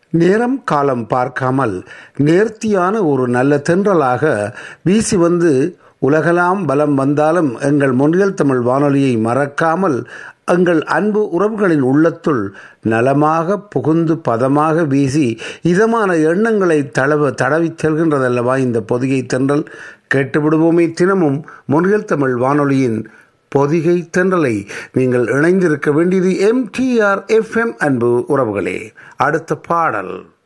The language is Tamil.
நேரம் காலம் பார்க்காமல் நேர்த்தியான ஒரு நல்ல தென்றலாக வீசி வந்து உலகலாம் பலம் வந்தாலும் எங்கள் முன்னில் தமிழ் வானொலியை மறக்காமல் எங்கள் அன்பு உறவுகளின் உள்ளத்துள் நலமாக புகுந்து பதமாக வீசி இதமான எண்ணங்களை தளவ தடவிச் செல்கின்றதல்லவா இந்த பொதிகை தென்றல் கேட்டுவிடுவோமே தினமும் முன்னில் தமிழ் வானொலியின் பொதிகை தென்றலை நீங்கள் இணைந்திருக்க வேண்டியது எம்டிஆர் எஃப்எம் அன்பு உறவுகளே அடுத்த பாடல்